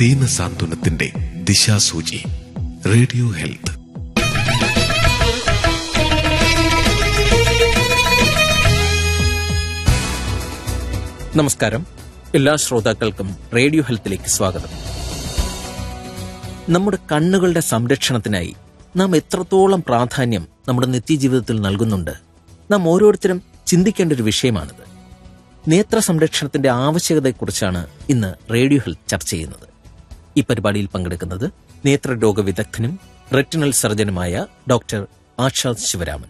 ദീനസാന്ത്വനത്തിന്റെ ദിശാസൂചി radio health നമസ്കാരം എല്ലാ ശ്രോതാക്കൾക്കും റേഡിയോ ഹെൽത്തിലേക്ക് സ്വാഗതം നമ്മുടെ കണ്ണുകളുടെ സംരക്ഷണത്തിനായി നാം എത്രത്തോളം പ്രാധാന്യം നമ്മുടെ നിത്യജീവിതത്തിൽ നൽകുന്നുണ്ട് നാം ഓരോരുത്തരും ചിന്തിക്കേണ്ട ഒരു വിഷയമാണിത് നേത്ര സംരക്ഷണത്തിന്റെ ആവശ്യകതയെക്കുറിച്ചാണ് ഇന്ന് റേഡിയോ ഹെൽത്ത് ചർച്ച ചെയ്യുന്നത് ഈ പരിപാടിയിൽ പങ്കെടുക്കുന്നത് നേത്രരോഗ വിദഗ്ധനും റെറ്റിനൽ സർജനുമായ ഡോക്ടർ ആഷാദ് ശിവരാമൻ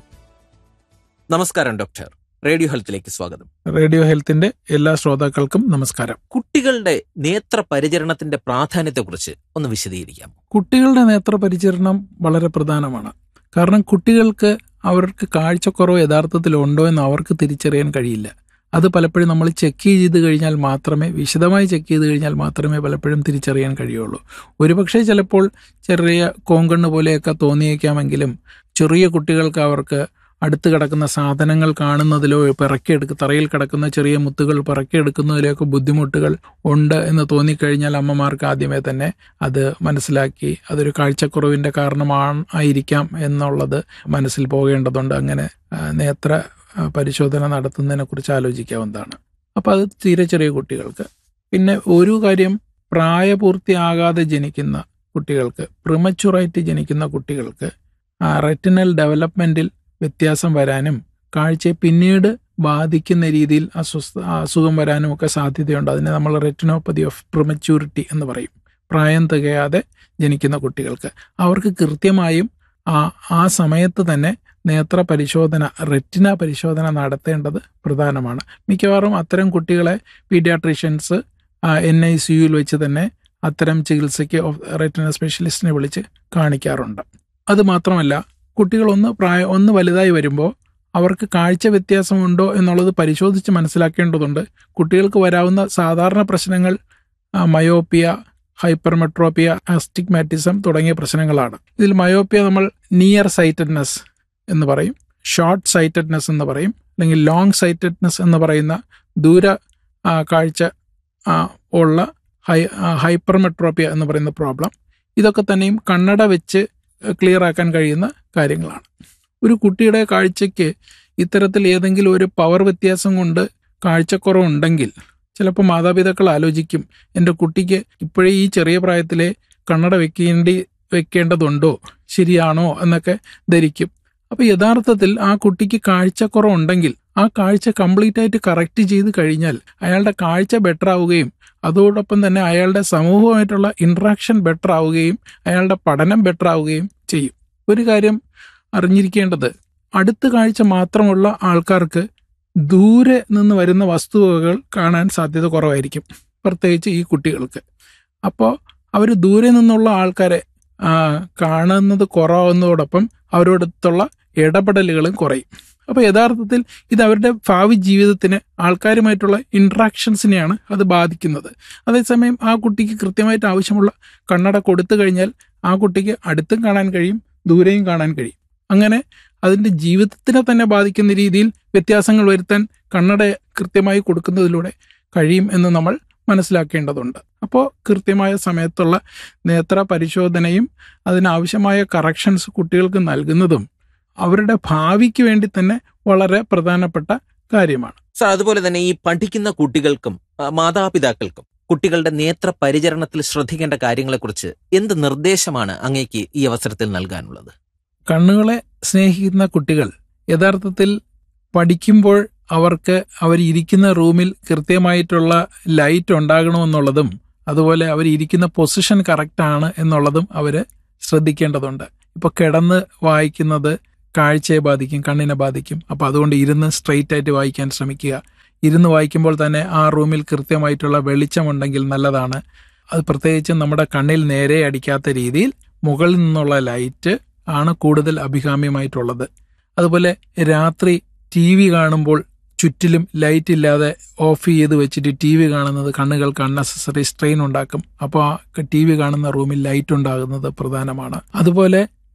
നമസ്കാരം ഡോക്ടർ റേഡിയോ ഹെൽത്തിലേക്ക് സ്വാഗതം റേഡിയോ ഹെൽത്തിന്റെ എല്ലാ ശ്രോതാക്കൾക്കും നമസ്കാരം കുട്ടികളുടെ നേത്ര പരിചരണത്തിന്റെ പ്രാധാന്യത്തെക്കുറിച്ച് ഒന്ന് വിശദീകരിക്കാം കുട്ടികളുടെ നേത്രപരിചരണം വളരെ പ്രധാനമാണ് കാരണം കുട്ടികൾക്ക് അവർക്ക് കാഴ്ചക്കുറവ് യഥാർത്ഥത്തിൽ ഉണ്ടോ എന്ന് അവർക്ക് തിരിച്ചറിയാൻ കഴിയില്ല അത് പലപ്പോഴും നമ്മൾ ചെക്ക് ചെയ്ത് കഴിഞ്ഞാൽ മാത്രമേ വിശദമായി ചെക്ക് ചെയ്ത് കഴിഞ്ഞാൽ മാത്രമേ പലപ്പോഴും തിരിച്ചറിയാൻ കഴിയുള്ളൂ ഒരുപക്ഷെ ചിലപ്പോൾ ചെറിയ കോങ്കണ്ണ് പോലെയൊക്കെ തോന്നിയേക്കാമെങ്കിലും ചെറിയ കുട്ടികൾക്ക് അവർക്ക് അടുത്ത് കിടക്കുന്ന സാധനങ്ങൾ കാണുന്നതിലോ പിറക്കിയെടുക്ക തറയിൽ കിടക്കുന്ന ചെറിയ മുത്തുകൾ പിറക്കിയെടുക്കുന്നതിലൊക്കെ ബുദ്ധിമുട്ടുകൾ ഉണ്ട് എന്ന് തോന്നിക്കഴിഞ്ഞാൽ അമ്മമാർക്ക് ആദ്യമേ തന്നെ അത് മനസ്സിലാക്കി അതൊരു കാഴ്ചക്കുറവിന്റെ കാരണമാണ് ആയിരിക്കാം എന്നുള്ളത് മനസ്സിൽ പോകേണ്ടതുണ്ട് അങ്ങനെ ആ, നേത്ര ആ, പരിശോധന നടത്തുന്നതിനെ കുറിച്ച് ആലോചിക്കാവുന്നതാണ് അപ്പോൾ അത് തീരെ ചെറിയ കുട്ടികൾക്ക് പിന്നെ ഒരു കാര്യം പ്രായപൂർത്തിയാകാതെ ജനിക്കുന്ന കുട്ടികൾക്ക് പ്രിമച്ചുറായിട്ട് ജനിക്കുന്ന കുട്ടികൾക്ക് റെറ്റിനൽ ഡെവലപ്മെന്റിൽ വ്യത്യാസം വരാനും കാഴ്ചയെ പിന്നീട് ബാധിക്കുന്ന രീതിയിൽ അസ്വസ്ഥ അസുഖം വരാനും ഒക്കെ സാധ്യതയുണ്ട് അതിനെ നമ്മൾ റെറ്റിനോപ്പതി ഓഫ് പ്രിമച്യൂരിറ്റി എന്ന് പറയും പ്രായം തികയാതെ ജനിക്കുന്ന കുട്ടികൾക്ക് അവർക്ക് കൃത്യമായും ആ ആ സമയത്ത് തന്നെ നേത്ര പരിശോധന റെറ്റിന പരിശോധന നടത്തേണ്ടത് പ്രധാനമാണ് മിക്കവാറും അത്തരം കുട്ടികളെ പീഡിയാട്രീഷ്യൻസ് എൻ ഐ സിയുയിൽ വെച്ച് തന്നെ അത്തരം ചികിത്സയ്ക്ക് റെറ്റിന സ്പെഷ്യലിസ്റ്റിനെ വിളിച്ച് കാണിക്കാറുണ്ട് അത് മാത്രമല്ല കുട്ടികൾ ഒന്ന് പ്രായ ഒന്ന് വലുതായി വരുമ്പോൾ അവർക്ക് കാഴ്ച വ്യത്യാസമുണ്ടോ എന്നുള്ളത് പരിശോധിച്ച് മനസ്സിലാക്കേണ്ടതുണ്ട് കുട്ടികൾക്ക് വരാവുന്ന സാധാരണ പ്രശ്നങ്ങൾ ആ, മയോപ്പിയ ഹൈപ്പർമെട്രോപ്പിയ അസ്റ്റിഗ്മാറ്റിസം തുടങ്ങിയ പ്രശ്നങ്ങളാണ് ഇതിൽ മയോപ്പിയ നമ്മൾ നിയർ സൈറ്റഡ്നെസ് എന്ന് പറയും ഷോർട്ട് സൈറ്റഡ്നെസ് എന്ന് പറയും അല്ലെങ്കിൽ ലോങ് സൈറ്റഡ്നെസ് എന്ന് പറയുന്ന ദൂര ആ, കാഴ്ച ആ, ഉള്ള ഹൈ ഹൈപ്പർമെട്രോപ്പിയ എന്ന് പറയുന്ന പ്രോബ്ലം ഇതൊക്കെ തന്നെയും കണ്ണട വെച്ച് ക്ലിയർ ആക്കാൻ കഴിയുന്ന കാര്യങ്ങളാണ് ഒരു കുട്ടിയുടെ കാഴ്ചയ്ക്ക് ഇത്തരത്തിൽ ഏതെങ്കിലും ഒരു പവർ വ്യത്യാസം കൊണ്ട് കാഴ്ചക്കുറവുണ്ടെങ്കിൽ ചിലപ്പോൾ മാതാപിതാക്കൾ ആലോചിക്കും എൻ്റെ കുട്ടിക്ക് ഇപ്പോഴേ ഈ ചെറിയ പ്രായത്തിലെ കണ്ണട വെക്കേണ്ടി വെക്കേണ്ടതുണ്ടോ ശരിയാണോ എന്നൊക്കെ ധരിക്കും അപ്പോൾ യഥാർത്ഥത്തിൽ ആ കുട്ടിക്ക് കാഴ്ചക്കുറവുണ്ടെങ്കിൽ ആ കാഴ്ച കംപ്ലീറ്റ് ആയിട്ട് കറക്റ്റ് ചെയ്ത് കഴിഞ്ഞാൽ അയാളുടെ കാഴ്ച ബെറ്റർ ആവുകയും അതോടൊപ്പം തന്നെ അയാളുടെ സമൂഹമായിട്ടുള്ള ഇൻട്രാക്ഷൻ ബെറ്റർ ആവുകയും അയാളുടെ പഠനം ബെറ്റർ ആവുകയും ചെയ്യും ഒരു കാര്യം അറിഞ്ഞിരിക്കേണ്ടത് അടുത്ത കാഴ്ച മാത്രമുള്ള ആൾക്കാർക്ക് ദൂരെ നിന്ന് വരുന്ന വസ്തുവകകൾ കാണാൻ സാധ്യത കുറവായിരിക്കും പ്രത്യേകിച്ച് ഈ കുട്ടികൾക്ക് അപ്പോൾ അവർ ദൂരെ നിന്നുള്ള ആൾക്കാരെ ആ, കാണുന്നത് കുറവാകുന്നതോടൊപ്പം അവരോടൊത്തുള്ള ഇടപെടലുകളും കുറയും അപ്പോൾ യഥാർത്ഥത്തിൽ ഇത് അവരുടെ ഭാവി ജീവിതത്തിന് ആൾക്കാരുമായിട്ടുള്ള ഇൻട്രാക്ഷൻസിനെയാണ് അത് ബാധിക്കുന്നത് അതേസമയം ആ കുട്ടിക്ക് കൃത്യമായിട്ട് ആവശ്യമുള്ള കണ്ണട കൊടുത്തു കഴിഞ്ഞാൽ ആ കുട്ടിക്ക് അടുത്തും കാണാൻ കഴിയും ദൂരെയും കാണാൻ കഴിയും അങ്ങനെ അതിൻ്റെ ജീവിതത്തിനെ തന്നെ ബാധിക്കുന്ന രീതിയിൽ വ്യത്യാസങ്ങൾ വരുത്താൻ കണ്ണട കൃത്യമായി കൊടുക്കുന്നതിലൂടെ കഴിയും എന്ന് നമ്മൾ മനസ്സിലാക്കേണ്ടതുണ്ട് അപ്പോൾ കൃത്യമായ സമയത്തുള്ള നേത്ര പരിശോധനയും അതിനാവശ്യമായ കറക്ഷൻസ് കുട്ടികൾക്ക് നൽകുന്നതും അവരുടെ ഭാവിക്ക് വേണ്ടി തന്നെ വളരെ പ്രധാനപ്പെട്ട കാര്യമാണ് സർ അതുപോലെ തന്നെ ഈ പഠിക്കുന്ന കുട്ടികൾക്കും ആ, മാതാപിതാക്കൾക്കും കുട്ടികളുടെ നേത്ര പരിചരണത്തിൽ ശ്രദ്ധിക്കേണ്ട കാര്യങ്ങളെക്കുറിച്ച് എന്ത് നിർദ്ദേശമാണ് അങ്ങേക്ക് ഈ അവസരത്തിൽ നൽകാനുള്ളത് കണ്ണുകളെ സ്നേഹിക്കുന്ന കുട്ടികൾ യഥാർത്ഥത്തിൽ പഠിക്കുമ്പോൾ അവർക്ക് അവർ ഇരിക്കുന്ന റൂമിൽ കൃത്യമായിട്ടുള്ള ലൈറ്റ് ഉണ്ടാകണമെന്നുള്ളതും അതുപോലെ അവർ ഇരിക്കുന്ന പൊസിഷൻ കറക്റ്റ് ആണ് എന്നുള്ളതും അവർ ശ്രദ്ധിക്കേണ്ടതുണ്ട് ഇപ്പോൾ കിടന്ന് വായിക്കുന്നത് കാഴ്ചയെ ബാധിക്കും കണ്ണിനെ ബാധിക്കും അപ്പോൾ അതുകൊണ്ട് ഇരുന്ന് സ്ട്രെയിറ്റ് ആയിട്ട് വായിക്കാൻ ശ്രമിക്കുക ഇരുന്ന് വായിക്കുമ്പോൾ തന്നെ ആ റൂമിൽ കൃത്യമായിട്ടുള്ള വെളിച്ചമുണ്ടെങ്കിൽ നല്ലതാണ് അത് പ്രത്യേകിച്ച് നമ്മുടെ കണ്ണിൽ നേരെ അടിക്കാത്ത രീതിയിൽ മുകളിൽ നിന്നുള്ള ലൈറ്റ് ആണ് കൂടുതൽ അഭികാമ്യമായിട്ടുള്ളത് അതുപോലെ രാത്രി ടി വി കാണുമ്പോൾ ചുറ്റിലും ലൈറ്റ് ഇല്ലാതെ ഓഫ് ചെയ്ത് വെച്ചിട്ട് ടി വി കാണുന്നത് കണ്ണുകൾക്ക് അൺനെസസറി സ്ട്രെയിൻ ഉണ്ടാക്കും അപ്പോൾ ആ ടി വി കാണുന്ന റൂമിൽ ലൈറ്റ് ഉണ്ടാകുന്നത് പ്രധാനമാണ് അതുപോലെ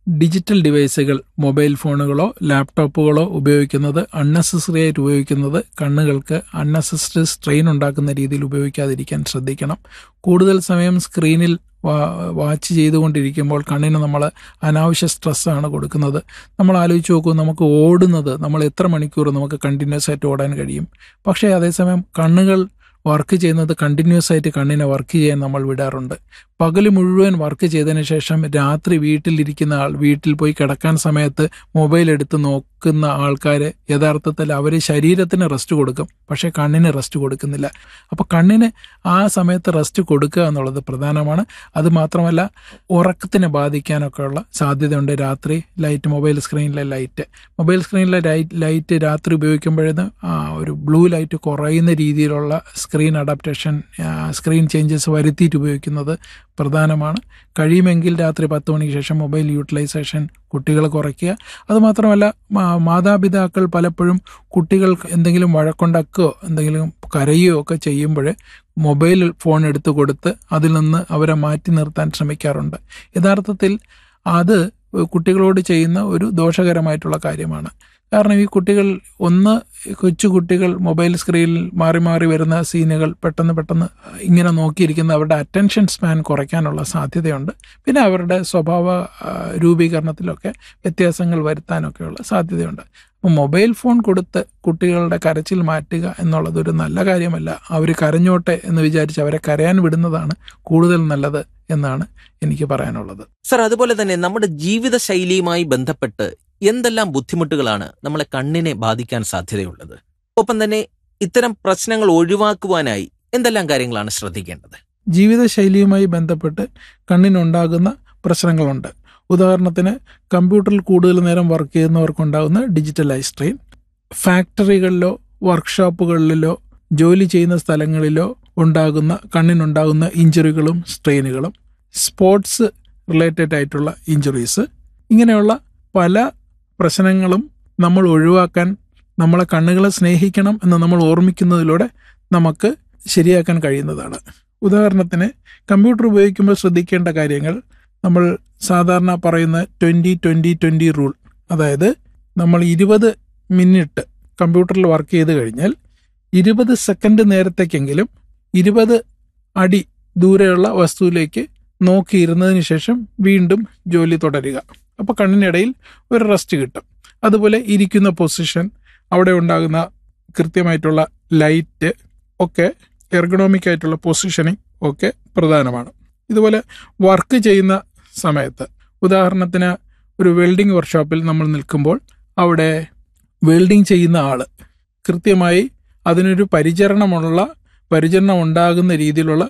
ഡിജിറ്റൽ ഡിവൈസുകൾ മൊബൈൽ ഫോണുകളോ ലാപ്ടോപ്പുകളോ ഉപയോഗിക്കുന്നത് അൺനെസസറി ആയിട്ട് ഉപയോഗിക്കുന്നത് കണ്ണുകൾക്ക് അൺനെസസറി സ്ട്രെയിൻ ഉണ്ടാക്കുന്ന രീതിയിൽ ഉപയോഗിക്കാതിരിക്കാൻ ശ്രദ്ധിക്കണം കൂടുതൽ സമയം സ്ക്രീനിൽ വാച്ച് ചെയ്തുകൊണ്ടിരിക്കുമ്പോൾ കണ്ണിന് നമ്മൾ അനാവശ്യ സ്ട്രെസ്സാണ് കൊടുക്കുന്നത് നമ്മൾ ആലോചിച്ച് നോക്കൂ നമുക്ക് ഓടുന്നത് നമ്മൾ എത്ര മണിക്കൂർ നമുക്ക് കണ്ടിന്യൂസ് ആയിട്ട് ഓടാൻ കഴിയും പക്ഷേ അതേസമയം കണ്ണുകൾ വർക്ക് ചെയ്യുന്നത് കണ്ടിന്യൂസ് ആയിട്ട് കണ്ണിനെ വർക്ക് ചെയ്യാൻ നമ്മൾ വിടാറുണ്ട് പകൽ മുഴുവൻ വർക്ക് ചെയ്തതിന് ശേഷം രാത്രി വീട്ടിലിരിക്കുന്ന ആൾ വീട്ടിൽ പോയി കിടക്കാൻ സമയത്ത് മൊബൈൽ എടുത്ത് നോക്കുന്ന ആൾക്കാർ യഥാർത്ഥത്തിൽ അവർ ശരീരത്തിന് റെസ്റ്റ് കൊടുക്കും പക്ഷേ കണ്ണിന് റെസ്റ്റ് കൊടുക്കുന്നില്ല അപ്പോൾ കണ്ണിന് ആ സമയത്ത് റെസ്റ്റ് കൊടുക്കുക എന്നുള്ളത് പ്രധാനമാണ് അത് മാത്രമല്ല ഉറക്കത്തിനെ ബാധിക്കാനൊക്കെയുള്ള സാധ്യതയുണ്ട് രാത്രി ലൈറ്റ് മൊബൈൽ സ്ക്രീനിലെ ലൈറ്റ് മൊബൈൽ സ്ക്രീനിലെ ലൈറ്റ് ലൈറ്റ് രാത്രി ഉപയോഗിക്കുമ്പോഴേന്ന് ഒരു ബ്ലൂ ലൈറ്റ് കുറയുന്ന രീതിയിലുള്ള സ്ക്രീൻ അഡാപ്റ്റേഷൻ സ്ക്രീൻ ചേഞ്ചസ് വരുത്തിയിട്ട് ഉപയോഗിക്കുന്നത് പ്രധാനമാണ് കഴിയുമെങ്കിൽ രാത്രി പത്ത് മണിക്ക് ശേഷം മൊബൈൽ യൂട്ടിലൈസേഷൻ കുട്ടികൾ കുറയ്ക്കുക അതുമാത്രമല്ല മാതാപിതാക്കൾ പലപ്പോഴും കുട്ടികൾക്ക് എന്തെങ്കിലും വഴക്കുണ്ടാക്കുകയോ എന്തെങ്കിലും കരയുകയോ ഒക്കെ ചെയ്യുമ്പോൾ മൊബൈൽ ഫോൺ എടുത്തു കൊടുത്ത് അതിൽ നിന്ന് അവരെ മാറ്റി നിർത്താൻ ശ്രമിക്കാറുണ്ട് യഥാർത്ഥത്തിൽ അത് കുട്ടികളോട് ചെയ്യുന്ന ഒരു ദോഷകരമായിട്ടുള്ള കാര്യമാണ് കാരണം ഈ കുട്ടികൾ ഒന്ന് കൊച്ചു കുട്ടികൾ മൊബൈൽ സ്ക്രീനിൽ മാറി മാറി വരുന്ന സീനുകൾ പെട്ടെന്ന് പെട്ടെന്ന് ഇങ്ങനെ നോക്കിയിരിക്കുന്ന അവരുടെ അറ്റൻഷൻ സ്പാൻ കുറയ്ക്കാനുള്ള സാധ്യതയുണ്ട് പിന്നെ അവരുടെ സ്വഭാവ രൂപീകരണത്തിലൊക്കെ വ്യത്യാസങ്ങൾ വരുത്താനൊക്കെയുള്ള സാധ്യതയുണ്ട് അപ്പോൾ മൊബൈൽ ഫോൺ കൊടുത്ത് കുട്ടികളുടെ കരച്ചിൽ മാറ്റുക എന്നുള്ളത് ഒരു നല്ല കാര്യമല്ല അവർ കരഞ്ഞോട്ടെ എന്ന് വിചാരിച്ച് അവരെ കരയാൻ വിടുന്നതാണ് കൂടുതൽ നല്ലത് എന്നാണ് എനിക്ക് പറയാനുള്ളത് സർ അതുപോലെ തന്നെ നമ്മുടെ ജീവിത ശൈലിയുമായി ബന്ധപ്പെട്ട് എന്തെല്ലാം ബുദ്ധിമുട്ടുകളാണ് നമ്മളെ കണ്ണിനെ ബാധിക്കാൻ സാധ്യതയുള്ളത് ഒപ്പം തന്നെ ഇത്തരം പ്രശ്നങ്ങൾ ഒഴിവാക്കുവാനായി എന്തെല്ലാം കാര്യങ്ങളാണ് ശ്രദ്ധിക്കേണ്ടത് ജീവിതശൈലിയുമായി ബന്ധപ്പെട്ട് കണ്ണിനുണ്ടാകുന്ന പ്രശ്നങ്ങളുണ്ട് ഉദാഹരണത്തിന് കമ്പ്യൂട്ടറിൽ കൂടുതൽ നേരം വർക്ക് ചെയ്യുന്നവർക്കുണ്ടാകുന്ന ഡിജിറ്റൽ ഐ സ്ട്രെയിൻ ഫാക്ടറികളിലോ വർക്ക്ഷോപ്പുകളിലോ ജോലി ചെയ്യുന്ന സ്ഥലങ്ങളിലോ ഉണ്ടാകുന്ന കണ്ണിനുണ്ടാകുന്ന ഇഞ്ചുറികളും സ്ട്രെയിനുകളും സ്പോർട്സ് റിലേറ്റഡ് ആയിട്ടുള്ള ഇഞ്ചുറീസ് ഇങ്ങനെയുള്ള പല പ്രശ്നങ്ങളും നമ്മൾ ഒഴിവാക്കാൻ നമ്മളെ കണ്ണുകളെ സ്നേഹിക്കണം എന്ന് നമ്മൾ ഓർമ്മിക്കുന്നതിലൂടെ നമുക്ക് ശരിയാക്കാൻ കഴിയുന്നതാണ് ഉദാഹരണത്തിന് കമ്പ്യൂട്ടർ ഉപയോഗിക്കുമ്പോൾ ശ്രദ്ധിക്കേണ്ട കാര്യങ്ങൾ നമ്മൾ സാധാരണ പറയുന്ന ട്വൻ്റി ട്വൻ്റി ട്വൻ്റി റൂൾ അതായത് നമ്മൾ ഇരുപത് മിനിറ്റ് കമ്പ്യൂട്ടറിൽ വർക്ക് ചെയ്ത് കഴിഞ്ഞാൽ ഇരുപത് സെക്കൻഡ് നേരത്തേക്കെങ്കിലും ഇരുപത് അടി ദൂരെയുള്ള വസ്തുവിലേക്ക് നോക്കിയിരുന്നതിന് ശേഷം വീണ്ടും ജോലി തുടരുക അപ്പോൾ കണ്ണിനിടയിൽ ഒരു റെസ്റ്റ് കിട്ടും അതുപോലെ ഇരിക്കുന്ന പൊസിഷൻ അവിടെ ഉണ്ടാകുന്ന കൃത്യമായിട്ടുള്ള ലൈറ്റ് ഒക്കെ എർഗണോമിക് ആയിട്ടുള്ള പൊസിഷനിങ് ഒക്കെ പ്രധാനമാണ് ഇതുപോലെ വർക്ക് ചെയ്യുന്ന സമയത്ത് ഉദാഹരണത്തിന് ഒരു വെൽഡിംഗ് വർക്ക്ഷോപ്പിൽ നമ്മൾ നിൽക്കുമ്പോൾ അവിടെ വെൽഡിംഗ് ചെയ്യുന്ന ആൾ കൃത്യമായി അതിനൊരു പരിചരണമുള്ള പരിചരണം ഉണ്ടാകുന്ന രീതിയിലുള്ള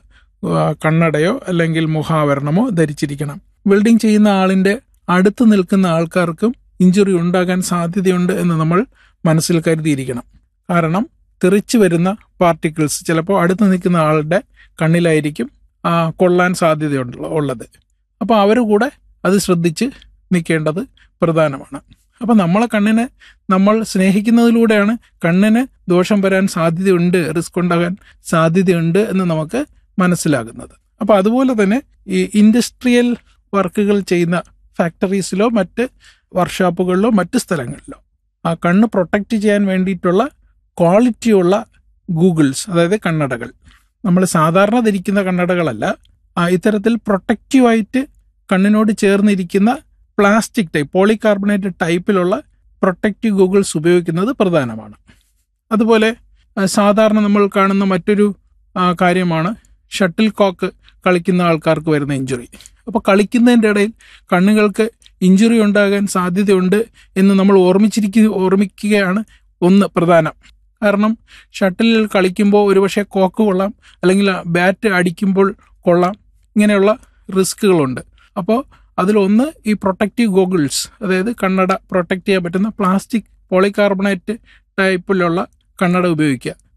കണ്ണടയോ അല്ലെങ്കിൽ മുഖാവരണമോ ധരിച്ചിരിക്കണം വെൽഡിംഗ് ചെയ്യുന്ന ആളിൻ്റെ അടുത്ത് നിൽക്കുന്ന ആൾക്കാർക്കും ഇഞ്ചുറി ഉണ്ടാകാൻ സാധ്യതയുണ്ട് എന്ന് നമ്മൾ മനസ്സിൽ കരുതിയിരിക്കണം കാരണം തെറിച്ചു വരുന്ന പാർട്ടിക്കിൾസ് ചിലപ്പോൾ അടുത്ത് നിൽക്കുന്ന ആളുടെ കണ്ണിലായിരിക്കും കൊള്ളാൻ സാധ്യതയുണ്ട് ഉള്ളത് അപ്പോൾ അവർ കൂടെ അത് ശ്രദ്ധിച്ച് നിൽക്കേണ്ടത് പ്രധാനമാണ് അപ്പം നമ്മളെ കണ്ണിനെ നമ്മൾ സ്നേഹിക്കുന്നതിലൂടെയാണ് കണ്ണിന് ദോഷം വരാൻ സാധ്യതയുണ്ട് റിസ്ക് ഉണ്ടാകാൻ സാധ്യതയുണ്ട് എന്ന് നമുക്ക് മനസ്സിലാകുന്നത് അപ്പോൾ അതുപോലെ തന്നെ ഈ ഇൻഡസ്ട്രിയൽ വർക്കുകൾ ചെയ്യുന്ന ഫാക്ടറീസിലോ മറ്റ് വർക്ക്ഷോപ്പുകളിലോ മറ്റ് സ്ഥലങ്ങളിലോ ആ കണ്ണ് പ്രൊട്ടക്റ്റ് ചെയ്യാൻ വേണ്ടിയിട്ടുള്ള ക്വാളിറ്റിയുള്ള ഗൂഗിൾസ് അതായത് കണ്ണടകൾ നമ്മൾ സാധാരണ ധരിക്കുന്ന കണ്ണടകളല്ല ഇത്തരത്തിൽ പ്രൊട്ടക്റ്റീവായിട്ട് കണ്ണിനോട് ചേർന്നിരിക്കുന്ന പ്ലാസ്റ്റിക് ടൈപ്പ് പോളികാർബണേറ്റ് ടൈപ്പിലുള്ള പ്രൊട്ടക്റ്റീവ് ഗൂഗിൾസ് ഉപയോഗിക്കുന്നത് പ്രധാനമാണ് അതുപോലെ സാധാരണ നമ്മൾ കാണുന്ന മറ്റൊരു കാര്യമാണ് ഷട്ടിൽ കോക്ക് കളിക്കുന്ന ആൾക്കാർക്ക് വരുന്ന ഇഞ്ചുറി അപ്പോൾ കളിക്കുന്നതിൻ്റെ ഇടയിൽ കണ്ണുകൾക്ക് ഇഞ്ചുറി ഉണ്ടാകാൻ സാധ്യതയുണ്ട് എന്ന് നമ്മൾ ഓർമ്മിച്ചിരിക്കുക ഓർമ്മിക്കുകയാണ് ഒന്ന് പ്രധാനം കാരണം ഷട്ടിലിൽ കളിക്കുമ്പോൾ ഒരുപക്ഷെ കോക്ക് കൊള്ളാം അല്ലെങ്കിൽ ബാറ്റ് അടിക്കുമ്പോൾ കൊള്ളാം ഇങ്ങനെയുള്ള റിസ്കുകളുണ്ട് അപ്പോൾ അതിലൊന്ന് ഈ പ്രൊട്ടക്റ്റീവ് ഗോഗിൾസ് അതായത് കണ്ണട പ്രൊട്ടക്റ്റ് ചെയ്യാൻ പറ്റുന്ന പ്ലാസ്റ്റിക് പോളികാർബണേറ്റ് ടൈപ്പിലുള്ള കണ്ണട ഉപയോഗിക്കുക